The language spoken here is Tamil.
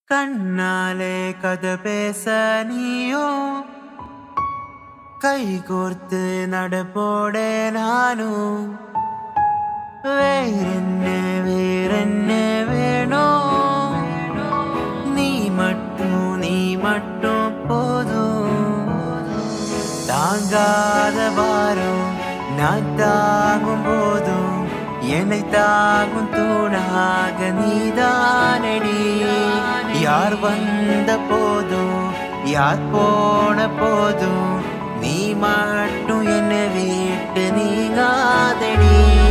கண்ணாலே கதை பேச நீயும் கை கோர்த்து நடப்போடே நானும் வேறென்ன வேறென்ன வேணும் நீ மட்டும் நீ மட்டும் போதும் தாங்காத பாரம் நான் தாங்கும் போதும் என்னை தாங்கும் தூணாக நீதானடி யார் வந்த போதும் யார் போன போதும் நீ மட்டும் என்னை விட்டு நீங்காதடி